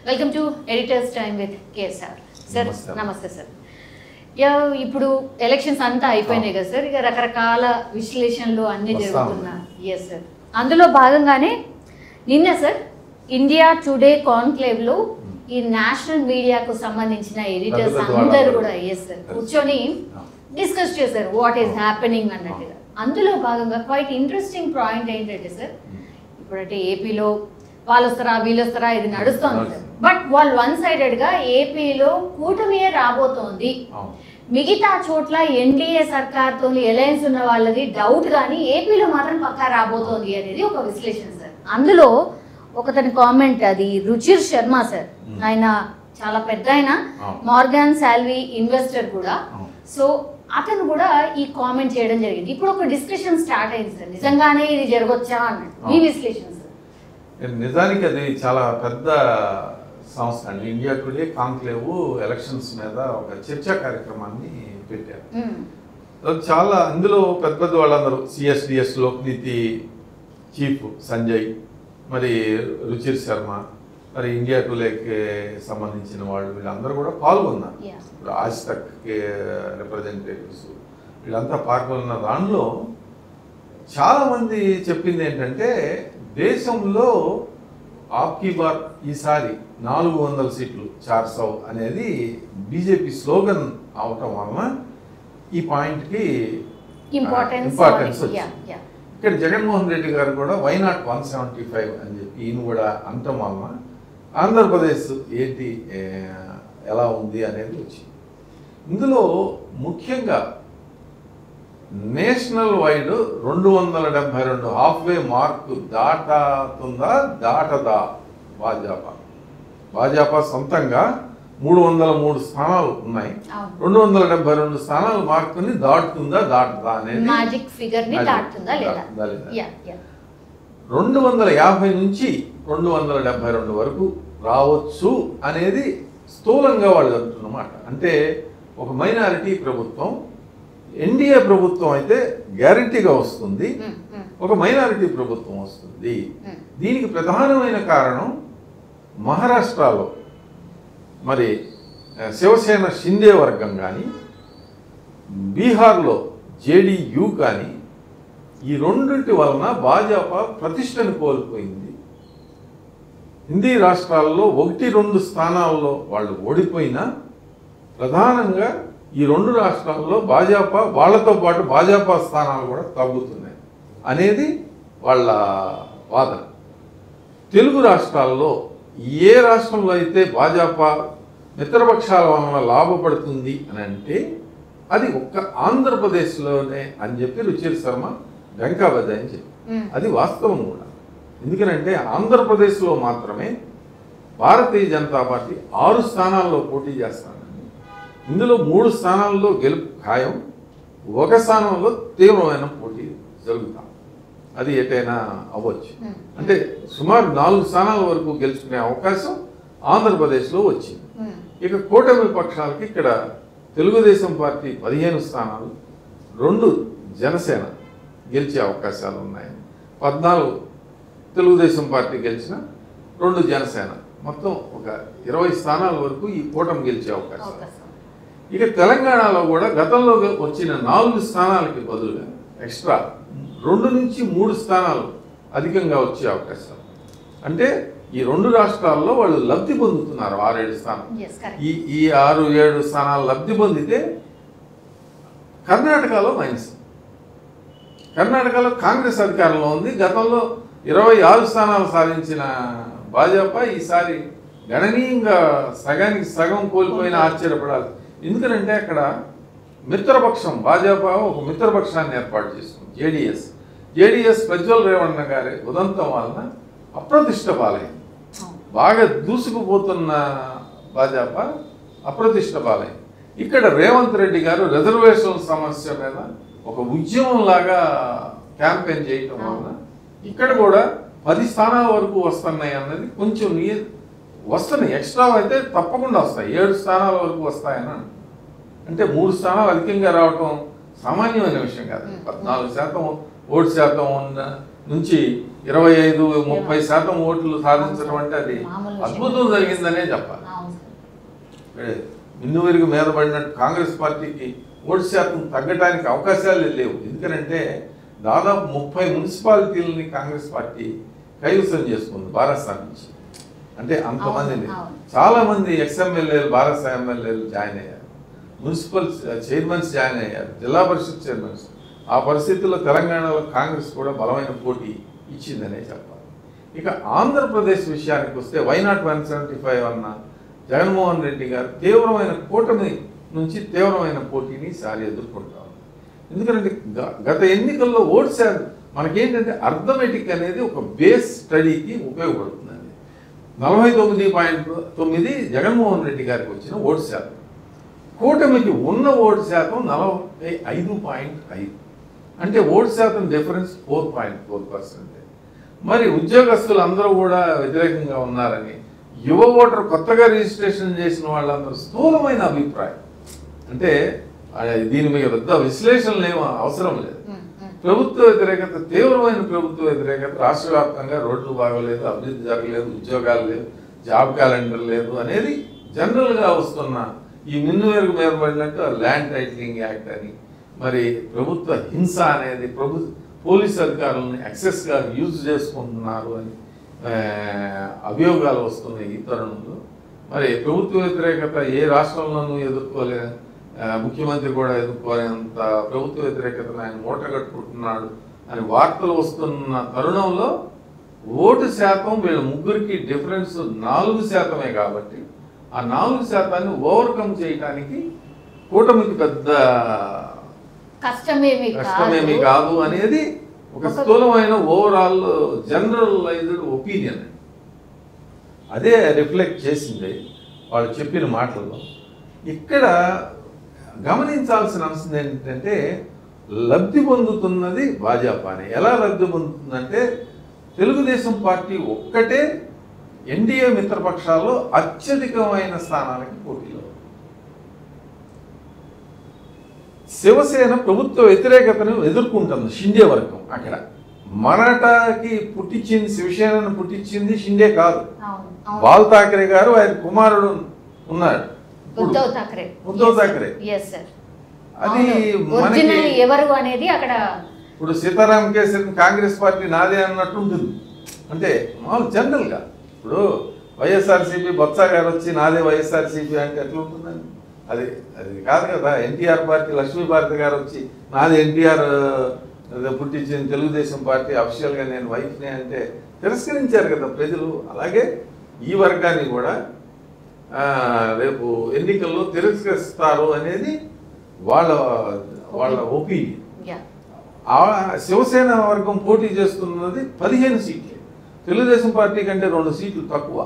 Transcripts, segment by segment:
Welcome to editors time with KSR sir నమస్తే. నమస్తే sir yeah ఇప్పుడు ఎలక్షన్స్ అంతా అయిపోయినాయి కదా సార్ ఇక రకరకాల విశ్లేషణలు అన్ని వస్తా జరుగుతున్నాయి ఎస్ సార్ అందులో భాగంగానే నిన్న సార్ ఇండియా టుడే కాన్క్లేవ్ లో ఈ నేషనల్ మీడియాకు సంబంధించిన ఎడిటర్స్ పెద్ద పెద్ద అందరు వాళ్ళు. కూడా ఎస్ సార్ కూర్చొని డిస్కస్ చేశారు వాట్ ఈస్ హ్యాపెనింగ్ అన్నట్టుగా అందులో భాగంగా క్వైట్ ఇంట్రెస్టింగ్ పాయింట్ ఏంటంటే సార్ ఇప్పుడంటే ఏపీలో వాళ్ళు వస్తారా వీళ్ళు వస్తారా ఇది నడుస్తోంది సార్ నడుస్తుంది. బట్ వాళ్ళు వన్ సైడెడ్ గా ఏపీలో కూటమియే రాబోతోంది అవును. మిగతా చోట్ల ఎన్డీఏ సర్కార్తో అలయన్స్ ఉన్న వాళ్ళది డౌట్ కానీ ఏపీలో మాత్రం పక్కా రాబోతోంది అనేది ఒక విశ్లేషణ సార్ అందులో ఒకతని కామెంట్ అది రుచిర్ శర్మ సార్ Hmm. ఆయన చాలా పెద్ద ఆయన అవును. మార్గాన్ సాల్వీ ఇన్వెస్టర్ కూడా అవును. సో అతను కూడా ఈ కామెంట్ చేయడం జరిగింది ఇప్పుడు ఒక డిస్కషన్ స్టార్ట్ అయింది సార్ నిజంగానే ఇది జరగొచ్చా అన్నట్టు మీ అవును. విశ్లేషణ సార్ నిజానికి అది చాలా పెద్ద సంస్థ అండి ఇండియా టుడే కాంక్లేవ్ ఎలక్షన్స్ మీద ఒక చర్చా కార్యక్రమాన్ని పెట్టారు మ్మ్. అది చాలా అందులో పెద్ద పెద్ద వాళ్ళందరూ సిఎస్డిఎస్ లోక్నీతి చీఫ్ సంజయ్ మరి రుచిర్ శర్మ మరి ఇండియా టులేకి సంబంధించిన వాళ్ళు వీళ్ళందరూ కూడా పాల్గొన్నారు Yeah. ఇప్పుడు ఆజ్ తక్ రిప్రజెంటేటివ్స్ వీళ్ళంతా పాల్గొన్న దానిలో చాలా మంది చెప్పింది ఏంటంటే దేశంలో ఆప్కి బార్ ఈసారి నాలుగు వందల సీట్లు చార్ సౌ అనేది బీజేపీ స్లోగన్ అవటం వలన ఈ పాయింట్కి ఇంపార్టెన్స్ ఇంపార్టెన్స్ యా వచ్చింది యా ఇక్కడ జగన్మోహన్ రెడ్డి గారు కూడా why not one seventy five అని చెప్పి ఈయన కూడా అంటం వలన ఆంధ్రప్రదేశ్ ఏంటి ఏ, ఎలా ఉంది అనేది వచ్చింది ఇందులో ముఖ్యంగా నేషనల్ వైడ్ రెండు వందల డెబ్బై రెండు హాఫ్ వే మార్క్ దాటుతుందా దాటదా భాజపా భాజపా సొంతంగా మూడు వందల మూడు స్థానాలు ఉన్నాయి అవును. రెండు వందల డెబ్బై రెండు స్థానాలు మార్కుని దాటుతుందా దాటుదా అనేది మ్యాజిక్ ఫిగర్ ని Magic దాటుతుందా లేదా దాటుతుందా లేదా? యా యా రెండు వందల యాభై నుంచి రెండు వందల డెబ్బై రెండు వరకు రావచ్చు అనేది స్థూలంగా వాళ్ళు చెప్తున్నమాట అంటే ఒక మైనారిటీ ప్రభుత్వం ఎన్డీఏ ప్రభుత్వం అయితే గ్యారంటీగా వస్తుంది మ్మ్, మ్మ్, ఒక మైనారిటీ ప్రభుత్వం వస్తుంది మ్మ్. దీనికి ప్రధానమైన కారణం మహారాష్ట్రలో మరి ఆ, శివసేన షిందే వర్గం కానీ బీహార్లో జేడీయూ కానీ ఈ రెండింటి వలన భాజపా ప్రతిష్టను కోల్పోయింది హిందీ రాష్ట్రాల్లో ఒకటి రెండు స్థానాల్లో వాళ్ళు ఓడిపోయినా ప్రధానంగా ఈ రెండు రాష్ట్రాల్లో భాజపా వాళ్ళతో పాటు భాజపా స్థానాలు కూడా తగ్గుతున్నాయి అనేది వాళ్ళ వాదన తెలుగు రాష్ట్రాల్లో ఏ రాష్ట్రంలో అయితే భాజపా మిత్రపక్షాల వలన లాభపడుతుంది అని అంటే అది ఒక్క ఆంధ్రప్రదేశ్లోనే అని చెప్పి రుచిర్ శర్మ వెంకాబద్ద అని చెప్పి మ్మ్. అది వాస్తవం కూడా ఎందుకనంటే ఆంధ్రప్రదేశ్లో మాత్రమే భారతీయ జనతా పార్టీ ఆరు స్థానాల్లో పోటీ చేస్తానండి ఇందులో మూడు స్థానాల్లో గెలుపు ఖాయం ఒక స్థానంలో తీవ్రమైన పోటీ జరుగుతాం అది ఎటైనా అవ్వచ్చు మ్మ్. అంటే సుమారు నాలుగు స్థానాల వరకు గెలుచుకునే అవకాశం ఆంధ్రప్రదేశ్లో వచ్చింది మ్మ్. ఇక కూటమి పక్షాలకి ఇక్కడ తెలుగుదేశం పార్టీ పదిహేను స్థానాలు రెండు జనసేన గెలిచే అవకాశాలు ఉన్నాయి పద్నాలుగు తెలుగుదేశం పార్టీ గెలిచిన రెండు జనసేన మొత్తం ఒక ఇరవై స్థానాల వరకు ఈ కూటమి గెలిచే అవకాశం అవకాశం ఇక తెలంగాణలో కూడా గతంలో వచ్చిన నాలుగు స్థానాలకి బదులుగా ఎక్స్ట్రా రెండు నుంచి మూడు స్థానాలు అధికంగా వచ్చే అవకాశాలు అంటే ఈ రెండు రాష్ట్రాల్లో వాళ్ళు లబ్ధి పొందుతున్నారు ఆరేడు స్థానాలు ఎస్ కరెక్ట్ ఈ ఈ ఆరు ఏడు స్థానాలు లబ్ధి పొందితే కర్ణాటకలో మైనస్ కర్ణాటకలో కాంగ్రెస్ అధికారంలో ఉంది గతంలో ఇరవై ఆరు స్థానాలు సాధించిన భాజపా ఈసారి గణనీయంగా సగానికి సగం కోల్పోయిన ఆశ్చర్యపడాలి ఎందుకంటే అక్కడ మిత్రపక్షం భాజపా ఒక మిత్రపక్షాన్ని ఏర్పాటు చేసుకుంది జేడిఎస్ జేడిఎస్ ప్రజ్వల్ రేవణ్ణ గారి ఉదంతం వలన అప్రతిష్ట పాలైంది బాగా దూసుకుపోతున్న భాజపా అప్రతిష్ట పాలైంది ఇక్కడ రేవంత్ రెడ్డి గారు రిజర్వేషన్ సమస్య మీద ఒక ఉద్యమం లాగా క్యాంపెయిన్ చేయటం వలన ఇక్కడ కూడా పది స్థానాల వరకు వస్తున్నాయి అన్నది కొంచెం నీ వస్తున్నాయి ఎక్స్ట్రా అయితే తప్పకుండా వస్తాయి ఏడు స్థానాల వరకు వస్తాయని అంటున్నారు. అంటే మూడు స్థానాలు అధికంగా రావటం సామాన్యమైన విషయం కాదు Mm. పద్నాలుగు శాతం ఓటు శాతం ఉన్న నుంచి ఇరవై ఐదు ముప్పై శాతం ఓట్లు సాధించడం అంటే అది మామూలు విషయం అద్భుతం జరిగిందనే చెప్పాలి అవును సార్ మిన్నువిరిగి మీద పడినట్టు కాంగ్రెస్ పార్టీకి ఓటు శాతం తగ్గడానికి అవకాశాలే లేవు ఎందుకంటే దాదాపు ముప్పై మున్సిపాలిటీలని కాంగ్రెస్ పార్టీ కైవసం చేసుకుంది భారత్ నుంచి అంటే అంతమందిని అవును, అవును. చాలా మంది ఎక్స్ఎమ్మెల్యేలు భారత ఎమ్మెల్యేలు జాయిన్ అయ్యారు మున్సిపల్ చైర్మన్స్ జాయిన్ అయ్యారు జిల్లా పరిషత్ చైర్మన్స్ ఆ పరిస్థితుల్లో తెలంగాణలో కాంగ్రెస్ కూడా బలమైన పోటీ ఇచ్చిందనే చెప్పాలి ఇక ఆంధ్రప్రదేశ్ విషయానికి వస్తే వైనాట్ వన్ సెవెంటీ ఫైవ్ అన్న జగన్మోహన్ రెడ్డి గారు తీవ్రమైన కూటమి నుంచి తీవ్రమైన పోటీని సారి ఎదుర్కొంటా ఉన్నారు ఎందుకంటే గ- గత ఎన్నికల్లో ఓటు శాతం మనకేంటంటే అర్థమెటిక్ అనేది ఒక బేస్ స్టడీకి ఉపయోగపడుతుందండి నలభై తొమ్మిది పాయింట్ తొమ్మిది జగన్మోహన్ రెడ్డి గారికి వచ్చిన ఓటు శాతం కూటమికి ఉన్న ఓటు శాతం నలభై ఐదు పాయింట్ ఐదు అంటే ఓటు శాతం difference four point four percent మరి ఉద్యోగస్తులు అందరూ కూడా వ్యతిరేకంగా ఉన్నారని యువ ఓటర్ కొత్తగా రిజిస్ట్రేషన్ చేసిన వాళ్ళందరూ స్థూలమైన అభిప్రాయం అంటే ఆ, దీని మీద పెద్ద విశ్లేషణలు ఏమో అవసరం లేదు ఉమ్, ఉమ్. ప్రభుత్వ వ్యతిరేకత తీవ్రమైన ప్రభుత్వ వ్యతిరేకత రాష్ట్ర వ్యాప్తంగా రోడ్లు బాగోలేదు అభివృద్ధి జరగలేదు ఉద్యోగాలు లేవు జాబ్ క్యాలెండర్ లేదు అనేది జనరల్ గా వస్తున్న ఈ మిన్ను మేరకు మీద పడినట్టు ల్యాండ్ టైటిలింగ్ యాక్ట్ అని మరి ప్రభుత్వ హింస అనేది ప్రభు పోలీస్ అధికారులను ఎక్సెస్ గా యూజ్ చేసుకుంటున్నారు అని ఆ, అభియోగాలు వస్తున్నాయి ఈ తరుణంలో మరి ప్రభుత్వ వ్యతిరేకత ఏ రాష్ట్రంలోనూ ఎదుర్కోలే ఆ, ముఖ్యమంత్రి కూడా ఎదుర్కోలేనంత ప్రభుత్వ వ్యతిరేకతను ఆయన మూట కట్టుకుంటున్నాడు అని వార్తలు వస్తున్న తరుణంలో ఓటు శాతం వీళ్ళ ముగ్గురికి డిఫరెన్స్ నాలుగు శాతమే కాబట్టి ఆ నాలుగు శాతాన్ని ఓవర్కమ్ చేయడానికి కూటమికి పెద్ద కష్టమేమి కష్టమేమి కాదు కాదు అనేది ఒక ఒక- స్థూలమైన ఓవరాల్ జనరలైజ్డ్ ఒపీనియన్ అదే రిఫ్లెక్ట్ చేసింది వాళ్ళు చెప్పిన మాటల్లో ఇక్కడ గమనించాల్సిన అంశం ఏంటంటే లబ్ధి పొందుతున్నది భాజపానే ఎలా లబ్ధి పొందుతుందంటే తెలుగుదేశం పార్టీ ఒక్కటే ఎన్డీఏ మిత్రపక్షాల్లో అత్యధికమైన స్థానాలకి పోటీలో ఉంది. శివసేన ప్రభుత్వ వ్యతిరేకతను ఎదుర్కొంటుంది షిండే వర్గం అక్కడ మరాఠాకి పుట్టించింది శివసేనను పుట్టించింది షిండే కాదు అవును అవును బాల్ ఠాకరే గారు ఆయన కుమారుడు ఉన్నాడు ఇప్పుడు ఉద్ధవ్ ఠాక్రే ఉద్ధవ్ ఠాక్రే. ఎస్ సార్ అది ఒరిజినల్ మనకి ఎవరు అనేది అక్కడ ఇప్పుడు సీతారాం కేసరి కాంగ్రెస్ పార్టీ నాదే అన్నట్టు ఉంటుంది అంటే మామూలు జనరల్గా ఇప్పుడు వైఎస్ఆర్సీపీ బొత్స గారు వచ్చి నాదే వైఎస్ఆర్సీపీ అంటే ఎట్లా ఉంటుందండి అది అది కాదు కదా ఎన్టీఆర్ పార్టీ లక్ష్మీ భారతి గారు వచ్చి నాది ఎన్టీఆర్ పుట్టించిన తెలుగుదేశం పార్టీ అఫీషియల్గా నేను వైఫ్ని అంటే తిరస్కరించారు కదా ప్రజలు అలాగే ఈ వర్గాన్ని కూడా ఆ, రేపు ఎన్నికల్లో తిరస్కరిస్తారు అనేది వాళ్ళ వాళ్ళ ఒపీనియన్ యా ఆ శివసేన వర్గం పోటీ చేస్తున్నది పదిహేను సీట్లే తెలుగుదేశం పార్టీ కంటే రెండు సీట్లు తక్కువ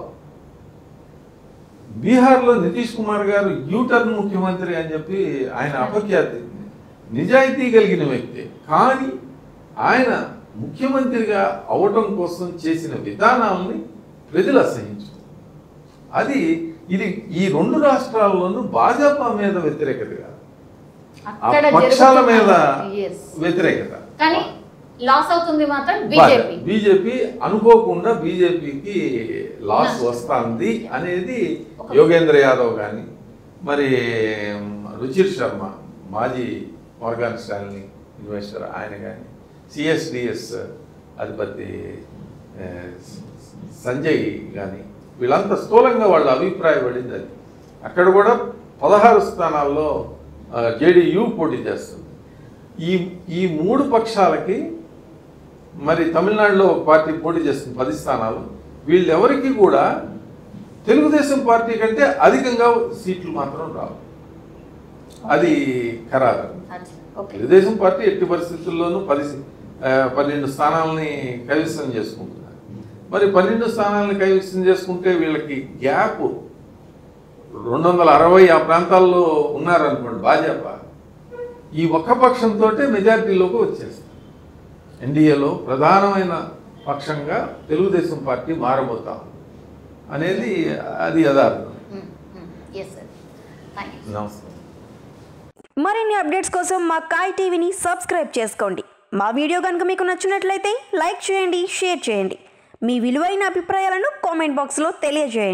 బీహార్లో నితీష్ కుమార్ గారు యూటర్న్ ముఖ్యమంత్రి అని చెప్పి ఆయన అపఖ్యాతి నిజాయితీ కలిగిన వ్యక్తి కానీ ఆయన ముఖ్యమంత్రిగా అవటం కోసం చేసిన విధానాలని ప్రజలు అసహించు అది ఇది ఈ రెండు రాష్ట్రాల్లోనూ భాజపా మీద వ్యతిరేకత కాదు ఆ అక్కడ పక్షాల మీద Yes. వ్యతిరేకత కానీ లాస్ అవుతుంది మాత్రం బీజేపీ బీజేపీ అనుకోకుండా బీజేపీకి లాస్ నష్టం. వస్తుంది అనేది ఒక- యోగేంద్ర యాదవ్ కానీ మరి రుచిర్ శర్మ మాజీ మార్గాన్ స్టాలిని ఇన్వెస్టర్ ఆయన కానీ సిఎస్డిఎస్ అధిపతి ఆ, సంజయ్ కానీ వీళ్ళంతా స్థూలంగా వాళ్ళ అభిప్రాయపడింది అది అక్కడ కూడా పదహారు స్థానాల్లో జేడీయూ పోటీ చేస్తుంది ఈ ఈ మూడు పక్షాలకి మరి తమిళనాడులో ఒక పార్టీ పోటీ చేస్తుంది పది స్థానాలు వీళ్ళెవరికి కూడా తెలుగుదేశం పార్టీ కంటే అధికంగా సీట్లు మాత్రం రావు అది ఖరారు ఓకే తెలుగుదేశం పార్టీ ఎట్టి పరిస్థితుల్లోనూ పది ఆ, పన్నెండు స్థానాలని కైవసం చేసుకుంటున్నారు మరి పన్నెండు స్థానాలని కైవసం చేసుకుంటే వీళ్ళకి గ్యాప్ రెండు వందల అరవై ఆ ప్రాంతాల్లో ఉన్నారనుకోండి భాజపా ఈ ఒక్క పక్షంతో మెజారిటీలోకి వచ్చేస్తారు ఎన్డీఏలో ప్రధానమైన పక్షంగా తెలుగుదేశం పార్టీ మారబోతా ఉంది అనేది అది యథార్థం ఎస్ సార్ థ్యాంక్ యూ నమస్కారం మరిన్ని అప్డేట్స్ కోసం మా కాయ్ టీవీని సబ్స్క్రైబ్ చేసుకోండి మా వీడియో కనుక మీకు నచ్చినట్లయితే లైక్ చేయండి షేర్ చేయండి మీ విలువైన అభిప్రాయాలను కామెంట్ బాక్స్లో తెలియజేయండి